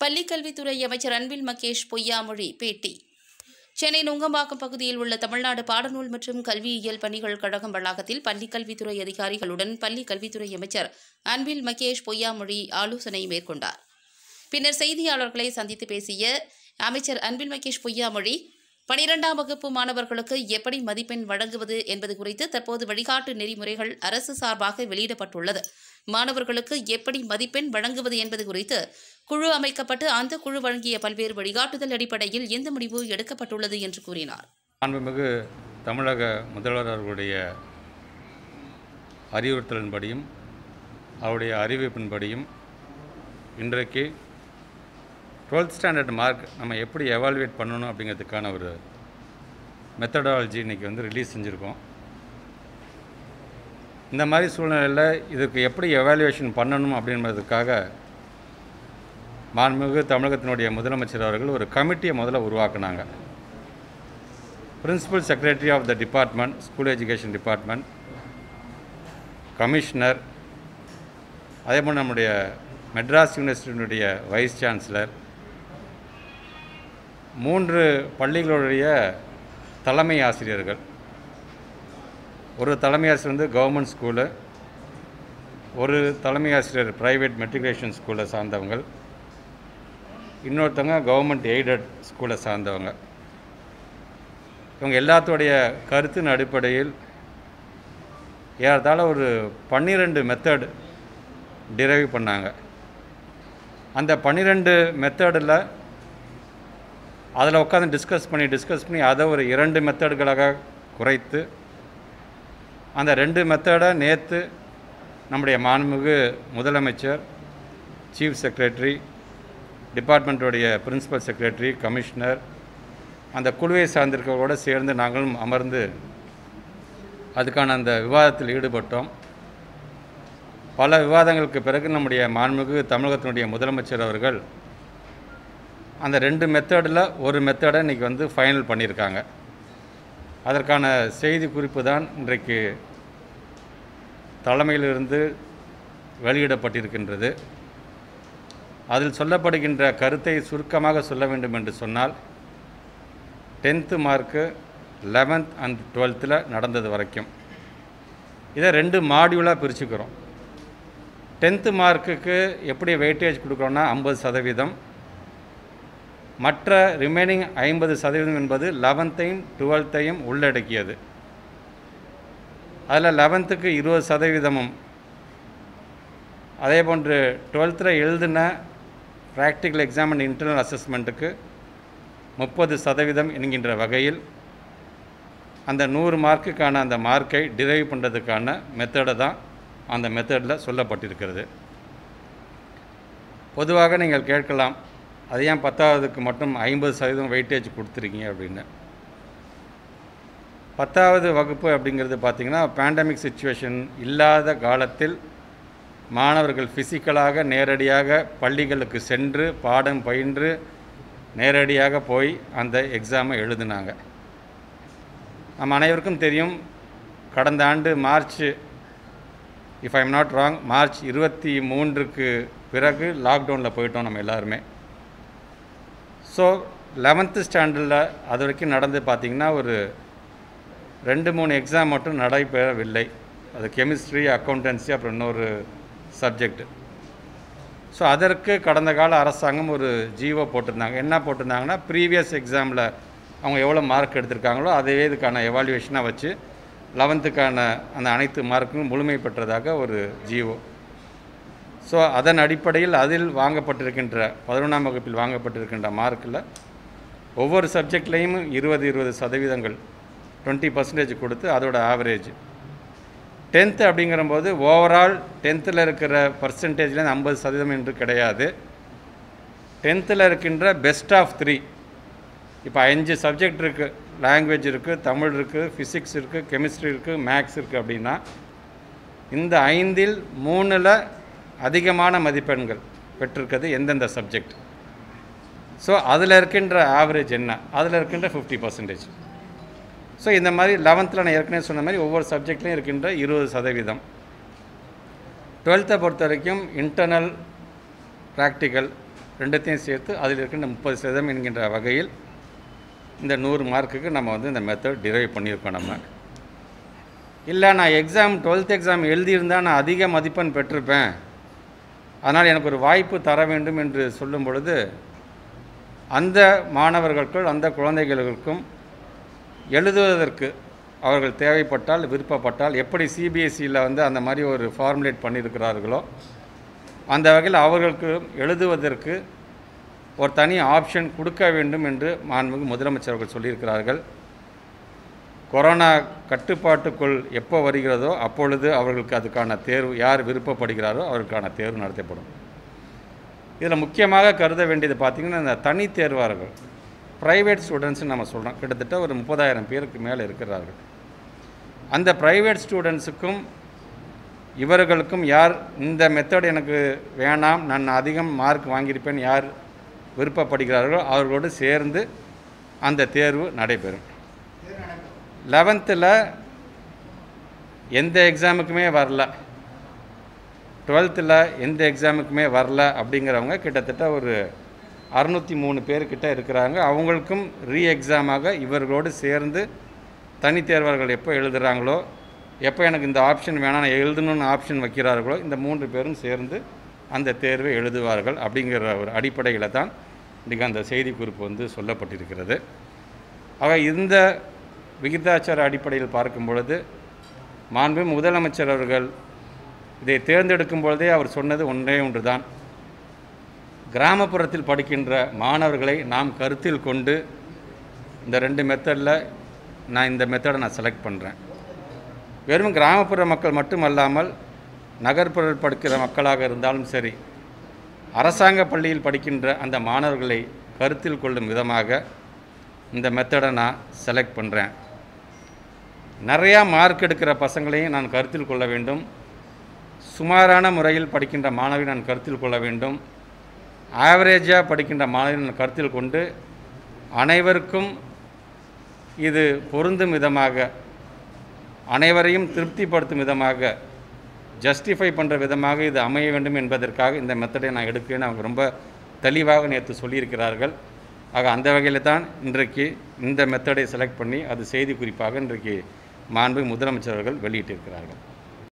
பள்ளிக்கல்வித்துறை அமைச்சர் அன்பில் மகேஷ் பொய்யாமொழி பேட்டி சென்னை நுங்கம்பாக்கம் பகுதியில் உள்ள தமிழ்நாடு பாடநூல் மற்றும் கல்வியியல் பணிகள் கழகம் வளாகத்தில் பள்ளிக் கல்வித்துறை அதிகாரிகளுடன் பள்ளிக் கல்வித்துறை அமைச்சர் அன்பில் மகேஷ் பொய்யாமொழி ஆலோசனை மேற்கொண்டார் பின்னர் செய்தியாளர்களை சந்தித்து பேசிய அமைச்சர் அன்பில் மகேஷ் பொய்யாமொழி பனிரெண்டாம் வகுப்பு மாணவர்களுக்கு எப்படி மதிப்பெண் வழங்குவது என்பது குறித்து தற்போது வழிகாட்டு நெறிமுறைகள் அரசு சார்பாக வெளியிடப்பட்டுள்ளது மாணவர்களுக்கு எப்படி மதிப்பெண் வழங்குவது என்பது குறித்து குழு அமைக்கப்பட்டு அந்த குழு வழங்கிய பல்வேறு வழிகாட்டுதல் அடிப்படையில் இந்த முடிவு எடுக்கப்பட்டுள்ளது என்று கூறினார் மாண்புமிகு தமிழக முதல்வர் அவர்களுடைய அறிவுறுத்தலின்படியும் அவருடைய அறிவிப்பின்படியும் இன்றைக்கு டுவெல்த் ஸ்டாண்டர்ட் மார்க் நம்ம எப்படி எவாலுவேட் பண்ணணும் அப்படிங்கிறதுக்கான ஒரு மெத்தடாலஜி இன்றைக்கி வந்து ரிலீஸ் செஞ்சுருக்கோம் இந்த மாதிரி சூழ்நிலையில் இதுக்கு எப்படி எவாலுவேஷன் பண்ணணும் அப்படின்றதுக்காக மாண்புமிகு தமிழகத்தினுடைய முதலமைச்சர் அவர்கள் ஒரு கமிட்டியை முதல்ல உருவாக்குனாங்க principal secretary of the department school education department commissioner அதே போல் நம்முடைய மெட்ராஸ் யூனிவர்சிட்டியினுடைய வைஸ் சான்சலர் மூன்று பள்ளிகளுடைய தலைமை ஆசிரியர்கள் ஒரு தலைமை ஆசிரியர் வந்து கவர்மெண்ட் ஸ்கூலு ஒரு தலைமை ஆசிரியர் ப்ரைவேட் மெட்ரிகுலேஷன் ஸ்கூலை சார்ந்தவங்க இன்னொருத்தவங்க கவர்மெண்ட் எய்டட் ஸ்கூலை சார்ந்தவங்க இவங்க எல்லாத்தோடைய கருத்தின் அடிப்படையில் ஏறத்தாழ ஒரு பன்னிரெண்டு மெத்தட் டிரைவ் பண்ணாங்க அந்த பன்னிரெண்டு மெத்தடில் அதில் உட்காந்து டிஸ்கஸ் பண்ணி டிஸ்கஸ் பண்ணி அதை ஒரு இரண்டு மெத்தடுகளாக குறைத்து அந்த ரெண்டு மெத்தடை நேற்று நம்முடைய மாண்புமிகு முதலமைச்சர் சீஃப் செக்ரட்டரி டிபார்ட்மெண்ட்டுடைய பிரின்சிபல் செக்ரட்டரி கமிஷனர் அந்த குழுவை சார்ந்திருக்கவர்களோடு சேர்ந்து நாங்களும் அமர்ந்து அதுக்கான அந்த விவாதத்தில் ஈடுபட்டோம் பல விவாதங்களுக்கு பிறகு நம்முடைய மாண்புமிகு தமிழகத்தினுடைய முதலமைச்சர் அவர்கள் அந்த ரெண்டு மெத்தடில் ஒரு மெத்தடை இன்றைக்கி வந்து ஃபைனல் பண்ணியிருக்காங்க அதற்கான செய்தி குறிப்பு தான் இன்றைக்கு தலைமையிலிருந்து வெளியிடப்பட்டிருக்கின்றது அதில் சொல்லப்படுகின்ற கருத்தை சுருக்கமாக சொல்ல வேண்டும் என்று சொன்னால் டென்த்து மார்க்கு லெவன்த் அண்ட் டுவெல்த்தில் நடந்தது வரைக்கும் இதை ரெண்டு மாடியூலாக பிரிச்சுக்கிறோம் டென்த்து மார்க்குக்கு எப்படி வெயிட்டேஜ் கொடுக்குறோன்னா ஐம்பது சதவீதம் மற்ற ரிமைனிங் ஐம்பது சதவீதம் என்பது லெவன்த்தையும் டுவெல்த்தையும் உள்ளடக்கியது அதில் லெவன்த்துக்கு இருபது சதவீதமும் அதே போன்று டுவெல்த்தில் எழுதின ப்ராக்டிக்கல் எக்ஸாம் அண்ட் இன்டர்னல் அசஸ்மெண்ட்டுக்கு முப்பது சதவீதம் என்கின்ற வகையில் அந்த நூறு மார்க்குக்கான அந்த மார்க்கை டிரைவ் பண்ணுறதுக்கான மெத்தடை தான் அந்த மெத்தடில் சொல்லப்பட்டிருக்கிறது பொதுவாக நீங்கள் கேட்கலாம் அது ஏன் பத்தாவதுக்கு மட்டும் ஐம்பது சதவீதம் வெயிட்டேஜ் கொடுத்துருக்கீங்க அப்படின்னு பத்தாவது வகுப்பு அப்படிங்கிறது பார்த்திங்கன்னா பேண்டமிக் சுச்சுவேஷன் இல்லாத காலத்தில் மாணவர்கள் ஃபிசிக்கலாக நேரடியாக பள்ளிகளுக்கு சென்று பாடம் பயின்று நேரடியாக போய் அந்த எக்ஸாமை எழுதினாங்க நம்ம அனைவருக்கும் தெரியும் கடந்த ஆண்டு March if I'm not wrong March இருபத்தி மூன்றுக்கு பிறகு லாக்டவுனில் போயிட்டோம் நம்ம எல்லாருமே ஸோ லெவன்த்து ஸ்டாண்டர்டில் அது வரைக்கும் நடந்து பார்த்திங்கன்னா ஒரு ரெண்டு மூணு எக்ஸாம் மட்டும் நடைபெறவில்லை அது கெமிஸ்ட்ரி அக்கௌண்டன்சி அப்புறம் இன்னொரு சப்ஜெக்ட் ஸோ அதற்கு கடந்த கால அரசாங்கம் ஒரு ஜீவோ போட்டிருந்தாங்க என்ன போட்டிருந்தாங்கன்னா ப்ரீவியஸ் எக்ஸாமில் அவங்க எவ்வளோ மார்க் எடுத்திருக்காங்களோ அதே இதுக்கான எவாலுவேஷனாக வச்சு லெவன்த்துக்கான அந்த அனைத்து மார்க்கும் முழுமை பெற்றதாக ஒரு ஜீவோ ஸோ அதன் அடிப்படையில் அதில் வாங்கப்பட்டிருக்கின்ற பதினொன்றாம் வகுப்பில் வாங்கப்பட்டிருக்கின்ற மார்க்கில் ஒவ்வொரு சப்ஜெக்ட்லேயும் இருபது இருபது சதவீதங்கள் டுவெண்ட்டி பர்சன்டேஜ் கொடுத்து அதோட ஆவரேஜ் டென்த்து அப்படிங்கிறம்போது ஓவரால் டென்த்தில் இருக்கிற பர்சன்டேஜ்லேருந்து ஐம்பது சதவீதம் என்று கிடையாது டென்த்தில் இருக்கின்ற பெஸ்ட் ஆஃப் த்ரீ இப்போ அஞ்சு சப்ஜெக்ட் இருக்குது லாங்குவேஜ் இருக்குது தமிழ் இருக்குது ஃபிசிக்ஸ் இருக்குது கெமிஸ்ட்ரி இருக்குது மேக்ஸ் இருக்குது அப்படின்னா இந்த ஐந்தில் மூணில் அதிகமான மதிப்பெண்கள் பெற்றிருக்கிறது எந்தெந்த சப்ஜெக்ட் ஸோ அதில் இருக்கின்ற ஆவரேஜ் என்ன அதில் இருக்கின்ற ஃபிஃப்டி பர்சன்டேஜ் ஸோ இந்த மாதிரி லெவன்த்தில் நான் ஏற்கனவே சொன்ன மாதிரி ஒவ்வொரு சப்ஜெக்ட்லையும் இருக்கின்ற இருபது சதவீதம் டுவெல்த்தை பொறுத்த வரைக்கும் இன்டர்னல் ப்ராக்டிக்கல் ரெண்டுத்தையும் சேர்த்து அதில் இருக்கின்ற முப்பது சதவீதம் என்கின்ற வகையில் இந்த நூறு மார்க்குக்கு நம்ம வந்து இந்த மெத்தட் டிரைவ் பண்ணியிருக்கோம் நம்ம இல்லை நான் எக்ஸாம் டுவெல்த் எக்ஸாம் எழுதியிருந்தால் நான் அதிக மதிப்பெண் பெற்றிருப்பேன் அதனால் எனக்கு ஒரு வாய்ப்பு தர வேண்டும் என்று சொல்லும் பொழுது அந்த மாணவர்களுக்கும் அந்த குழந்தைகளுக்கும் எழுதுவதற்கு அவர்கள் தேவைப்பட்டால் விருப்பப்பட்டால் எப்படி சிபிஎஸ்சியில் வந்து அந்த மாதிரி ஒரு ஃபார்முலேட் பண்ணியிருக்கிறார்களோ அந்த வகையில் அவர்களுக்கு எழுதுவதற்கு ஒரு தனி ஆப்ஷன் கொடுக்க வேண்டும் என்று மாண்புமிகு முதலமைச்சர் அவர்கள் சொல்லியிருக்கிறார்கள் கொரோனா கட்டுப்பாட்டுக்குள் எப்போ வருகிறதோ அப்பொழுது அவர்களுக்கு அதுக்கான தேர்வு யார் விருப்பப்படுகிறாரோ அவர்களுக்கான தேர்வு நடத்தப்படும் இதில் முக்கியமாக கருத வேண்டியது பார்த்திங்கன்னா இந்த தனி தேர்வார்கள் ப்ரைவேட் ஸ்டூடெண்ட்ஸ்னு நம்ம சொல்கிறோம் கிட்டத்தட்ட ஒரு முப்பதாயிரம் பேருக்கு மேலே இருக்கிறார்கள் அந்த ப்ரைவேட் ஸ்டூடெண்ட்ஸுக்கும் இவர்களுக்கும் யார் இந்த மெத்தட் எனக்கு வேணாம் நான் அதிகம் மார்க் வாங்கியிருப்பேன் யார் விருப்பப்படுகிறார்களோ அவர்களோடு சேர்ந்து அந்த தேர்வு நடைபெறும் லெவன்த்தில் எந்த எக்ஸாமுக்குமே வரல டுவெல்த்தில் எந்த எக்ஸாமுக்குமே வரல அப்படிங்கிறவங்க கிட்டத்தட்ட ஒரு அறுநூற்றி மூணு பேர்கிட்ட இருக்கிறாங்க அவங்களுக்கும் ரீ எக்ஸாமாக இவர்களோடு சேர்ந்து தனித் தேர்வர்கள் எப்போ எழுதுகிறாங்களோ எப்போ எனக்கு இந்த ஆப்ஷன் வேணாம் நான் எழுதணும்னு ஆப்ஷன் வைக்கிறார்களோ இந்த மூன்று பேரும் சேர்ந்து அந்த தேர்வை எழுதுவார்கள் அப்படிங்கிற ஒரு அடிப்படையில் தான் இன்றைக்கி அந்த செய்திக்குறிப்பு வந்து சொல்லப்பட்டிருக்கிறது ஆக இந்த விகிதாச்சார அடிப்படையில் பார்க்கும் பொழுது மாண்பு முதலமைச்சர் அவர்கள் இதை தேர்ந்தெடுக்கும் பொழுதே அவர் சொன்னது ஒன்றே ஒன்று தான் கிராமப்புறத்தில் படிக்கின்ற மாணவர்களை நாம் கருத்தில் கொண்டு இந்த ரெண்டு மெத்தடில் நான் இந்த மெத்தடை நான் செலக்ட் பண்ணுறேன் வெறும் கிராமப்புற மக்கள் மட்டுமல்லாமல் நகர்ப்புற படிக்கிற மக்களாக இருந்தாலும் சரி அரசாங்க பள்ளியில் படிக்கின்ற அந்த மாணவர்களை கருத்தில் கொள்ளும் விதமாக இந்த மெத்தடை நான் செலக்ட் பண்ணுறேன் நிறையா மார்க் எடுக்கிற பசங்களையும் நான் கருத்தில் கொள்ள வேண்டும் சுமாரான முறையில் படிக்கின்ற மாணவியை நான் கருத்தில் கொள்ள வேண்டும் ஆவரேஜாக படிக்கின்ற மாணவியை நான் கருத்தில் கொண்டு அனைவருக்கும் இது பொருந்தும் விதமாக அனைவரையும் திருப்திப்படுத்தும் விதமாக ஜஸ்டிஃபை பண்ணுற விதமாக இது அமைய வேண்டும் என்பதற்காக இந்த மெத்தடை நான் எடுக்கிறேன்னு அவங்க ரொம்ப தெளிவாக நேற்று சொல்லியிருக்கிறார்கள் ஆக அந்த வகையில் தான் இன்றைக்கு இந்த மெத்தடை செலக்ட் பண்ணி அது செய்தி குறிப்பாக இன்றைக்கு மாண்பு முதலமைச்சர் அவர்கள் வெளியிட்டிருக்கிறார்கள்